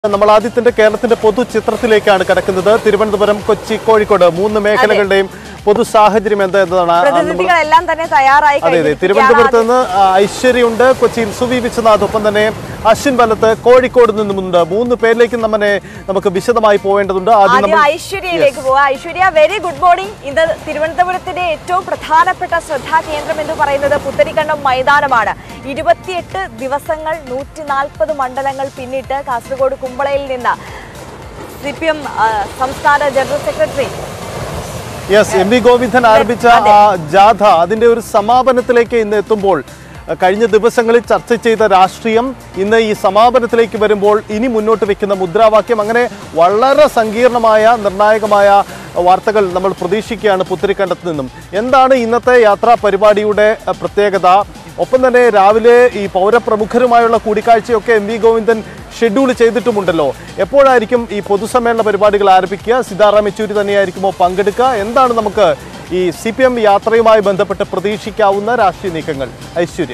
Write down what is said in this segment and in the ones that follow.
നമ്മൾ ആദ്യത്തിന്റെ കേരളത്തിന്റെ പൊതു ചിത്രത്തിലേക്കാണ് കടക്കുന്നത് തിരുവനന്തപുരം കൊച്ചി കോഴിക്കോട് മൂന്ന് മേഖലകളുടെയും പൊതു സാഹചര്യം എന്താ എന്നതാണ് ആ നമ്മൾ പ്രതിനിധികളെല്ലാം തന്നെ തയ്യാറായി അതെ അതെ കഴിഞ്ഞിരിക്കുകയാണ്. തിരുവനന്തപുരത്ത് നിന്ന് ആ, ഐശ്വര്യയുണ്ട് കൊച്ചിയിൽ സുവി വിശ്വനാഥ് ഒപ്പം തന്നെ അശ്വിൻ വലത്ത് കോഴിക്കോട് നിന്നുമുണ്ട് മൂന്ന് പേരിലേക്കും നമ്മനെ നമുക്ക് വിശദമായി പോവേണ്ടതുണ്ട് ആദ്യം ആദ്യം നമ്മൾ ഐശ്വര്യയിലേക്ക് പോവാം ഐശ്വര്യ വെരി ഗുഡ് മോർണിംഗ് ഇത് തിരുവനന്തപുരത്തിന്റെ ഏറ്റവും പ്രധാനപ്പെട്ട ശ്രദ്ധാ കേന്ദ്രം എന്ന് പറയുന്നത് പുത്തരിക്കണ്ടം മൈതാനമാണ് ഇരുപത്തിയെട്ട് ദിവസങ്ങൾ നൂറ്റി നാൽപ്പത് മണ്ഡലങ്ങൾ പിന്നിട്ട് കാസർഗോഡ് കുമ്പളയിൽ നിന്ന് സി പി എം സംസ്ഥാന general secretary yes M V Govindan ആരംഭിച്ച ആ ജാഥ അതിന്റെ ഒരു സമാപനത്തിലേക്ക് ഇന്ന് എത്തുമ്പോൾ അഹ് കഴിഞ്ഞ ദിവസങ്ങളിൽ ചർച്ച ചെയ്ത രാഷ്ട്രീയം ഇന്ന് ഈ സമാപനത്തിലേക്ക് വരുമ്പോൾ ഇനി മുന്നോട്ട് വെക്കുന്ന മുദ്രാവാക്യം അങ്ങനെ വളരെ സങ്കീർണമായ നിർണായകമായ വാർത്തകൾ നമ്മൾ പ്രതീക്ഷിക്കുകയാണ് പുത്തരിക്കണ്ടത്ത് നിന്നും എന്താണ് ഇന്നത്തെ യാത്രാ പരിപാടിയുടെ അഹ് പ്രത്യേകത ഒപ്പം തന്നെ രാവിലെ ഈ പൗരപ്രമുഖരുമായുള്ള കൂടിക്കാഴ്ചയൊക്കെ എം വി ഗോവിന്ദൻ ഷെഡ്യൂൾ ചെയ്തിട്ടുമുണ്ടല്ലോ എപ്പോഴായിരിക്കും ഈ പൊതുസമ്മേളന പരിപാടികൾ ആരംഭിക്കുക സീതാറാം യെച്ചൂരി തന്നെയായിരിക്കുമോ പങ്കെടുക്കുക എന്താണ് നമുക്ക് ഈ സി പി എം യാത്രയുമായി ബന്ധപ്പെട്ട് പ്രതീക്ഷിക്കാവുന്ന രാഷ്ട്രീയ നീക്കങ്ങൾ Aishwarya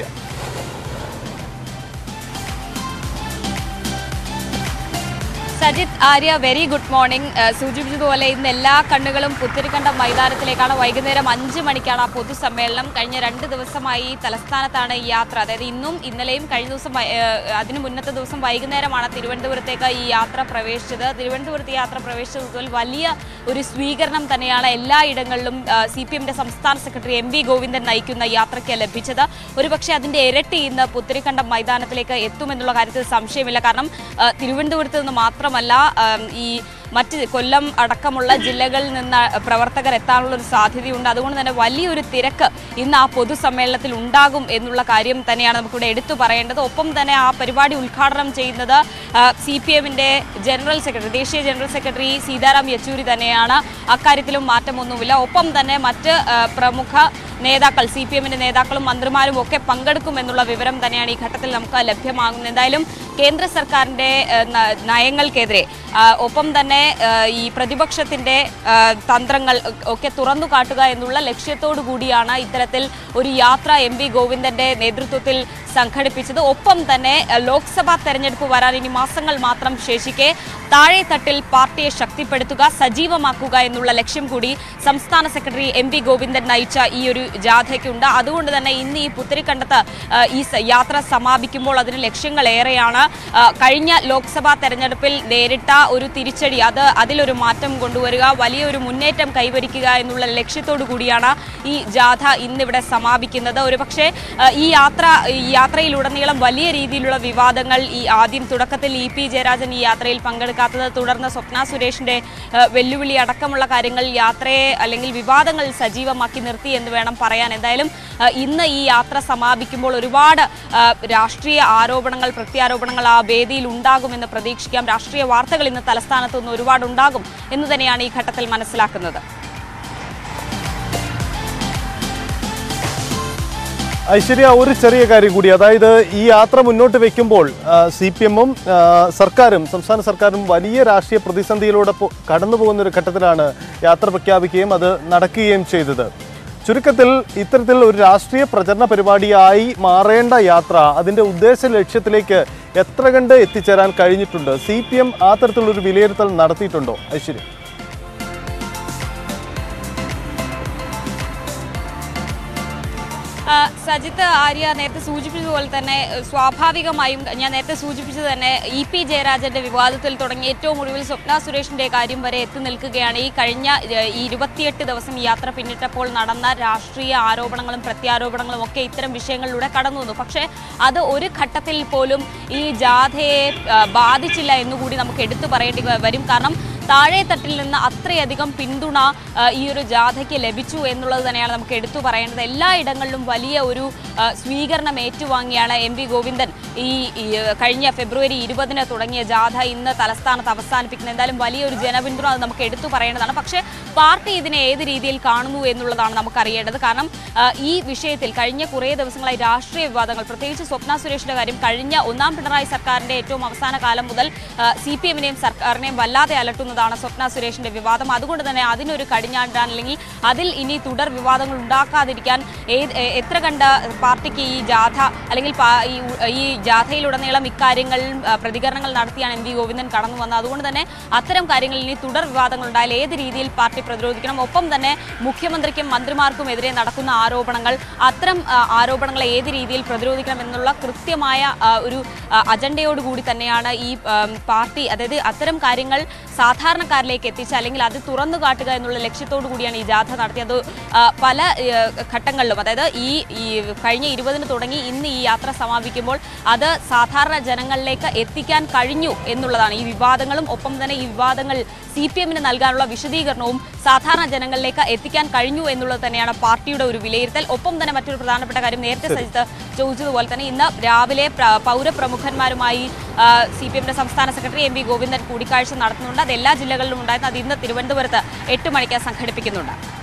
Sajith Arya very good morning ഏഹ് സൂചിപ്പിച്ചതുപോലെ ഇന്ന് എല്ലാ കണ്ണുകളും പുത്തിരിക്കണ്ടം മൈതാനത്തിലേക്കാണ് വൈകുന്നേരം അഞ്ച് മണിക്കാണ് ആ പൊതുസമ്മേളനം കഴിഞ്ഞ രണ്ട് ദിവസമായി തലസ്ഥാനത്താണ് ഈ യാത്ര അതായത് ഇന്നും ഇന്നലെയും കഴിഞ്ഞ ദിവസം വൈ- ഏഹ് അതിന് മുന്നത്തെ ദിവസം വൈകുന്നേരമാണ് തിരുവനന്തപുരത്തേക്ക് ഈ യാത്ര പ്രവേശിച്ചത് തിരുവനന്തപുരത്ത് ഈ യാത്ര പ്രവേശിച്ചതിൽ വലിയ ഒരു സ്വീകരണം തന്നെയാണ് എല്ലായിടങ്ങളിലും സി പി എമ്മിന്റെ സംസ്ഥാന സെക്രട്ടറി എം വി ഗോവിന്ദൻ നയിക്കുന്ന യാത്രയ്ക്ക് ലഭിച്ചത് ഒരുപക്ഷെ അതിന്റെ ഇരട്ടി ഇന്ന് പുത്തിരിക്കണ്ടം മൈതാനത്തിലേക്ക് എത്തുമെന്നുള്ള കാര്യത്തിൽ സംശയമില്ല കാരണം ആ, തിരുവനന്തപുരത്ത് നിന്ന് മാത്രമല്ല ആം, ഈ മറ്റ് കൊല്ലം അടക്കമുള്ള ജില്ലകളിൽ നിന്ന് പ്രവർത്തകർ എത്താനുള്ള ഒരു സാധ്യതയുണ്ട് അതുകൊണ്ട് തന്നെ വലിയൊരു തിരക്ക് ഇന്ന് ആ പൊതുസമ്മേളനത്തിൽ ഉണ്ടാകും എന്നുള്ള കാര്യം തന്നെയാണ് നമുക്കിവിടെ എടുത്തു പറയേണ്ടത് ഒപ്പം തന്നെ ആ പരിപാടി ഉദ്ഘാടനം ചെയ്യുന്നത് സി പി എമ്മിന്റെ ജനറൽ സെക്രട്ടറി ദേശീയ ജനറൽ സെക്രട്ടറി സീതാറാം യെച്ചൂരി തന്നെയാണ് അക്കാര്യത്തിലും മാറ്റമൊന്നുമില്ല ഒപ്പം തന്നെ മറ്റ് ആ, പ്രമുഖ നേതാക്കൾ സി പി എമ്മിന്റെ നേതാക്കളും മന്ത്രിമാരും ഒക്കെ പങ്കെടുക്കുമെന്നുള്ള വിവരം തന്നെയാണ് ഈ ഘട്ടത്തിൽ നമുക്ക് ലഭ്യമാകുന്നത് എന്തായാലും കേന്ദ്ര സർക്കാരിന്റെ ഏഹ്, ന- നയങ്ങൾക്കെതിരെ ആ, ഒപ്പം തന്നെ ആ, ഈ പ്രതിപക്ഷത്തിന്റെ ആ, തന്ത്രങ്ങൾ ഒക്കെ തുറന്നു കാട്ടുക എന്നുള്ള ലക്ഷ്യത്തോടു കൂടിയാണ് ഇത്തരത്തിൽ ഒരു യാത്ര എം വി ഗോവിന്ദന്റെ നേതൃത്വത്തിൽ സംഘടിപ്പിച്ചത് ഒപ്പം തന്നെ ആ, ലോക്സഭാ തെരഞ്ഞെടുപ്പ് വരാൻ ഇനി മാസങ്ങൾ മാത്രം ശേഷിക്കെ താഴെത്തട്ടിൽ പാർട്ടിയെ ശക്തിപ്പെടുത്തുക സജീവമാക്കുക എന്നുള്ള ലക്ഷ്യം കൂടി സംസ്ഥാന സെക്രട്ടറി എം വി ഗോവിന്ദൻ നയിച്ച ഈ ഒരു ജാഥയ്ക്കുണ്ട് അതുകൊണ്ട് തന്നെ ഇന്ന് ഈ പുത്തരിക്കണ്ടത്ത് ആ, ഈ സ- യാത്ര സമാപിക്കുമ്പോൾ അതിന് ലക്ഷ്യങ്ങൾ ഏറെയാണ് ആ, കഴിഞ്ഞ ലോക്സഭാ തെരഞ്ഞെടുപ്പിൽ നേരിട്ട ഒരു തിരിച്ചടി അത് അതിലൊരു മാറ്റം കൊണ്ടുവരിക വലിയൊരു മുന്നേറ്റം കൈവരിക്കുക എന്നുള്ള ലക്ഷ്യത്തോടു കൂടിയാണ് ഈ ജാഥ ഇന്നിവിടെ സമാപിക്കുന്നത് ഒരുപക്ഷെ ആ, ഈ യാത്ര ഈ യാത്രയിലുടനീളം വലിയ രീതിയിലുള്ള വിവാദങ്ങൾ ഈ ആദ്യം തുടക്കത്തിൽ ഇ പി ജയരാജൻ ഈ യാത്രയിൽ പങ്കെടുക്കാത്തത് തുടർന്ന് സ്വപ്ന സുരേഷിന്റെ ആ, വെല്ലുവിളി അടക്കമുള്ള കാര്യങ്ങൾ യാത്രയെ അല്ലെങ്കിൽ വിവാദങ്ങൾ സജീവമാക്കി നിർത്തി എന്ന് വേണം പറയാൻ എന്തായാലും ആ, ഇന്ന് ഈ യാത്ര സമാപിക്കുമ്പോൾ ഒരുപാട് ആ, രാഷ്ട്രീയ ആരോപണങ്ങൾ പ്രത്യാരോപണങ്ങൾ ആ വേദിയിൽ ഉണ്ടാകുമെന്ന് പ്രതീക്ഷിക്കാം രാഷ്ട്രീയ വാർത്തകൾ ഇന്ന് തലസ്ഥാനത്ത് നിന്ന് ഒരുപാട് ഉണ്ടാകും എന്ന് തന്നെയാണ് ഈ ഘട്ടത്തിൽ മനസ്സിലാക്കുന്നത് ഐശ്വര്യ ഒരു ചെറിയ കാര്യം കൂടി അതായത് ഈ യാത്ര മുന്നോട്ട് വെക്കുമ്പോൾ സി പി എമ്മും സർക്കാരും സംസ്ഥാന സർക്കാരും വലിയ രാഷ്ട്രീയ പ്രതിസന്ധിയിലൂടെ പോ- കടന്നു പോകുന്ന ഒരു ഘട്ടത്തിലാണ് യാത്ര പ്രഖ്യാപിക്കുകയും അത് നടക്കുകയും ചെയ്തത് ചുരുക്കത്തിൽ ഇത്തരത്തിൽ ഒരു രാഷ്ട്രീയ പ്രചരണ പരിപാടിയായി മാറേണ്ട യാത്ര അതിന്റെ ഉദ്ദേശ ലക്ഷ്യത്തിലേക്ക് എത്ര കണ്ട് എത്തിച്ചേരാൻ കഴിഞ്ഞിട്ടുണ്ട് സി പി എം ആ തരത്തിലൊരു വിലയിരുത്തൽ നടത്തിയിട്ടുണ്ടോ ഐശ്വര്യ ആ, സജിത്ത് ആര്യ നേരത്തെ സൂചിപ്പിച്ചതുപോലെ തന്നെ ഏഹ്, സ്വാഭാവികമായും ഞാൻ നേരത്തെ സൂചിപ്പിച്ചത് തന്നെ ഇ പി ജയരാജന്റെ വിവാദത്തിൽ തുടങ്ങി ഏറ്റവും ഒടുവിൽ സ്വപ്ന സുരേഷിന്റെ കാര്യം വരെ എത്തി നിൽക്കുകയാണ് ഈ കഴിഞ്ഞ ഏഹ്, ഈ ഇരുപത്തിയെട്ട് ദിവസം ഈ യാത്ര പിന്നിട്ടപ്പോൾ നടന്ന രാഷ്ട്രീയ ആരോപണങ്ങളും പ്രത്യാരോപണങ്ങളും ഒക്കെ ഇത്തരം വിഷയങ്ങളിലൂടെ കടന്നു വന്നു പക്ഷേ അത് ഒരു ഘട്ടത്തിൽ പോലും ഈ ജാഥയെ ആ, ബാധിച്ചില്ല എന്നുകൂടി നമുക്ക് എടുത്തു പറയേണ്ടി വ- വരും കാരണം താഴെത്തട്ടിൽ നിന്ന് അത്രയധികം പിന്തുണ ആ, ഈ ഒരു ജാഥയ്ക്ക് ലഭിച്ചു എന്നുള്ളത് തന്നെയാണ് നമുക്ക് എടുത്തു പറയേണ്ടത് എല്ലായിടങ്ങളിലും വലിയ ഒരു ആ, സ്വീകരണം ഏറ്റുവാങ്ങിയാണ് എം വി ഗോവിന്ദൻ ഈ ഈ, കഴിഞ്ഞ ഫെബ്രുവരി ഇരുപതിന് തുടങ്ങിയ ജാഥ ഇന്ന് തലസ്ഥാനത്ത് അവസാനിപ്പിക്കുന്നത് എന്തായാലും വലിയൊരു ജനപിന്തുണ അത് നമുക്ക് എടുത്തു പറയേണ്ടതാണ് പക്ഷേ പാർട്ടി ഇതിനെ ഏത് രീതിയിൽ കാണുന്നു എന്നുള്ളതാണ് നമുക്കറിയേണ്ടത് കാരണം ആ, ഈ വിഷയത്തിൽ കഴിഞ്ഞ കുറേ ദിവസങ്ങളായി രാഷ്ട്രീയ വിവാദങ്ങൾ പ്രത്യേകിച്ച് സ്വപ്ന സുരേഷിന്റെ കാര്യം കഴിഞ്ഞ ഒന്നാം പിണറായി സർക്കാരിന്റെ ഏറ്റവും അവസാന കാലം മുതൽ സി പി എമ്മിനെയും സർക്കാരിനെയും വല്ലാതെ അലട്ടുന്നതാണ് സ്വപ്ന സുരേഷിന്റെ വിവാദം അതുകൊണ്ട് തന്നെ അതിനൊരു കടിഞ്ഞാണ്ടാൻ അല്ലെങ്കിൽ അതിൽ ഇനി തുടർ വിവാദങ്ങൾ ഉണ്ടാക്കാതിരിക്കാൻ ഏത് എ- എത്ര കണ്ട പാർട്ടിക്ക് ഈ ജാഥ അല്ലെങ്കിൽ പാ- ഈ ഉ- ഈ ജാഥയിലുടനീളം ഇക്കാര്യങ്ങൾ ആ, പ്രതികരണങ്ങൾ നടത്തിയാണ് എം വി ഗോവിന്ദൻ കടന്നു വന്നത് അതുകൊണ്ട് തന്നെ അത്തരം കാര്യങ്ങളിൽ ഇനി തുടർ വിവാദങ്ങൾ ഉണ്ടായാൽ ഏത് രീതിയിൽ പാർട്ടി പ്രതിരോധിക്കണം ഒപ്പം തന്നെ മുഖ്യമന്ത്രിക്കും മന്ത്രിമാർക്കും എതിരെ നടക്കുന്ന ആരോപണങ്ങൾ അത്തരം ആ, ആരോപണങ്ങളെ ഏത് രീതിയിൽ പ്രതിരോധിക്കണം എന്നുള്ള കൃത്യമായ ആ, ഒരു ആ, അജണ്ടയോടുകൂടി തന്നെയാണ് ഈ ആം, പാർട്ടി അതായത് അത്തരം കാര്യങ്ങൾ സാധാരണക്കാരിലേക്ക് എത്തിച്ച് അല്ലെങ്കിൽ അത് തുറന്നു കാട്ടുക എന്നുള്ള ലക്ഷ്യത്തോടു കൂടിയാണ് ഈ ജാഥ നടത്തിയത് ആ, പല ഏ, ഘട്ടങ്ങളിലും അതായത് ഈ ഈ കഴിഞ്ഞ ഇരുപതിന് തുടങ്ങി ഇന്ന് ഈ യാത്ര സമാപിക്കുമ്പോൾ അത് സാധാരണ ജനങ്ങളിലേക്ക് എത്തിക്കാൻ കഴിഞ്ഞു എന്നുള്ളതാണ് ഈ വിവാദങ്ങളും ഒപ്പം തന്നെ ഈ വിവാദങ്ങൾ സി പി എമ്മിന് നൽകാനുള്ള വിശദീകരണവും സാധാരണ ജനങ്ങളിലേക്ക് എത്തിക്കാൻ കഴിഞ്ഞു എന്നുള്ളത് തന്നെയാണ് പാർട്ടിയുടെ ഒരു വിലയിരുത്തൽ ഒപ്പം തന്നെ മറ്റൊരു പ്രധാനപ്പെട്ട കാര്യം നേരത്തെ സജിത്ത് ചോദിച്ചതുപോലെ തന്നെ ഇന്ന് രാവിലെ പ്ര- പൗരപ്രമുഖന്മാരുമായി സി പി എമ്മിന്റെ സംസ്ഥാന സെക്രട്ടറി എം വി ഗോവിന്ദൻ കൂടിക്കാഴ്ച നടത്തുന്നുണ്ട് അത് എല്ലാ ജില്ലകളിലും ഉണ്ടായിരുന്നു അത് ഇന്ന് തിരുവനന്തപുരത്ത് എട്ട് മണിക്ക് സംഘടിപ്പിക്കുന്നുണ്ട്